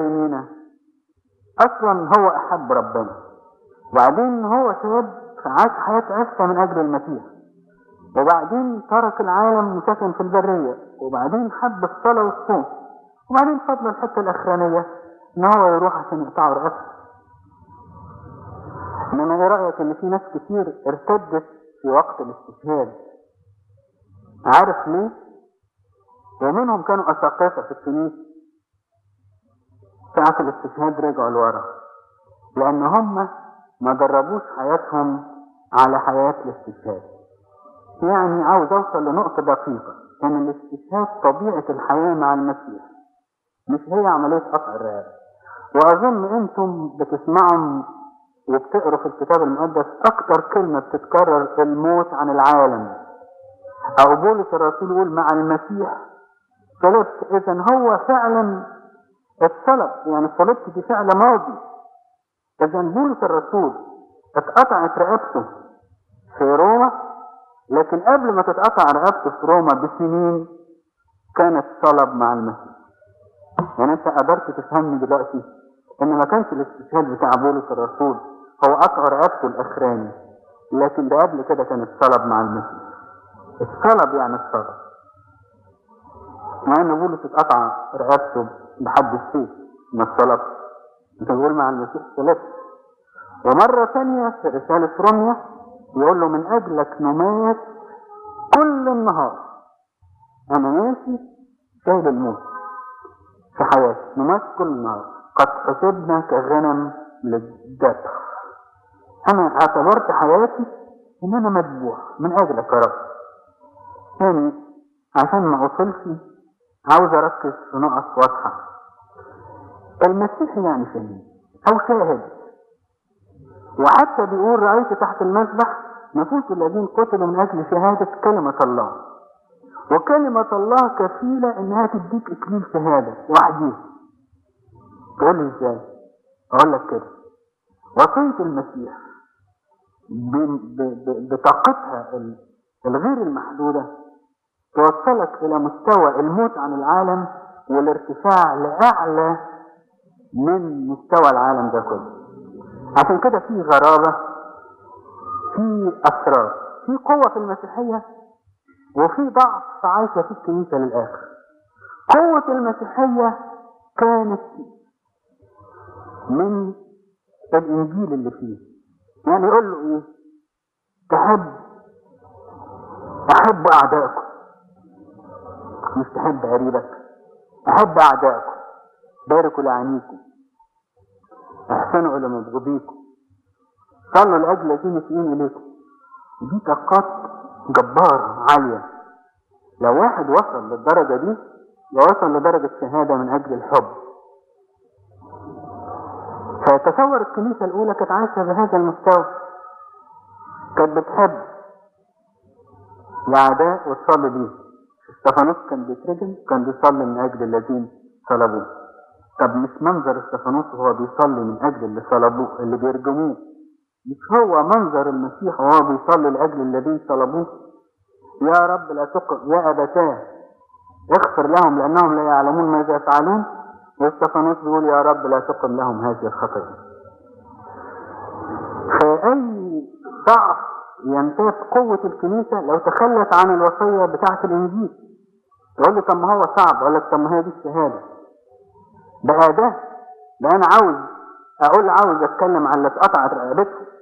مينا اصلا هو احب ربنا وبعدين هو شاب عاش حياة عفة من اجل المسيح وبعدين ترك العالم وسكن في البرية وبعدين حب الصلاة والصوم وبعدين فضل الحتة الأخرانية إن هو يروح عشان يقطعوا رقبته إنما إيه رأيك إن في ناس كتير ارتدت في وقت الاستشهاد عارف ليه؟ ومنهم كانوا أساقفة في الكنيسة ساعة الاستشهاد رجعوا لورا لأن هم ما جربوش حياتهم على حياة الاستشهاد يعني عاوز أوصل لنقطة دقيقة إن الاستشهاد طبيعة الحياة مع المسيح مش هي عملية قطع الرقاب وأظن أنتم بتسمعوا وبتقروا في الكتاب المقدس أكتر كلمة بتتكرر الموت عن العالم أو بولس الرسول يقول مع المسيح صلبت إذا هو فعلا الصلب يعني صلبت دي فعل ماضي إذا بولس الرسول اتقطعت رقبته في روما لكن قبل ما تتقطع رقبته في روما بسنين كانت صلب مع المسيح يعني انت قدرت تفهمني دلوقتي ان ما كانش الاستشهاد بتاع بولس الرسول هو قطع رقبته الاخراني لكن ده قبل كده كان الصلب مع المسيح الصلب يعني الصلب مع ان بولس اتقطع رقبته بحد السيف ما الصلب انت بتقول مع المسيح صلبت ومرة ثانية في رسالة روميا يقول له من أجلك نمات كل النهار أنا ماشي شايل الموت في حياتي نمات كل النهار قد حسبنا كغنم للذبح أنا اعتبرت حياتي إن أنا مذبوح من أجلك يا رب يعني عشان ما أوصلش عاوز أركز في نقط واضحة المسيح يعني شهيد أو شاهد وحتى بيقول رأيت تحت المسبح نفوس الذين قتلوا من أجل شهادة كلمة الله وكلمة الله كفيلة إنها تديك إكليل شهادة وحديه تقول لي إزاي؟ أقول لك كده وصية المسيح بطاقتها الغير المحدودة توصلك إلى مستوى الموت عن العالم والارتفاع لأعلى من مستوى العالم ده كله عشان كده في غرابة في أسرار في قوة في المسيحية وفي ضعف عايشة في الكنيسة للآخر قوة المسيحية كانت من الإنجيل اللي فيه يعني يقول له إيه تحب أحب أعدائكم مش تحب قريبك أحب أعدائكم باركوا لعينيكم احسنوا الى مبغضيكم صلوا لاجل الذين مسيئين اليكم دي طاقات جبارة عالية لو واحد وصل للدرجة دي وصل لدرجة شهادة من أجل الحب فتصور الكنيسة الأولى كانت عايشة بهذا المستوى كانت بتحب الأعداء وتصلي بيه استفانوس كان بيترجم كان بيصلي من أجل الذين طلبوه طب مش منظر استفانوس وهو بيصلي من اجل اللي صلبوه اللي بيرجموه مش هو منظر المسيح وهو بيصلي لاجل الذين صلبوه يا رب لا تقم يا ابتاه اغفر لهم لانهم لا يعلمون ماذا يفعلون واستفانوس بيقول يا رب لا تقم لهم هذه الخطيه فاي ضعف ينتاب قوة الكنيسة لو تخلت عن الوصية بتاعة الإنجيل يقول لي طب ما هو صعب أقول لك طب ما هي دي الشهادة بقى ده ده انا عاوز اقول عاوز اتكلم عن اللي اتقطعت رقبته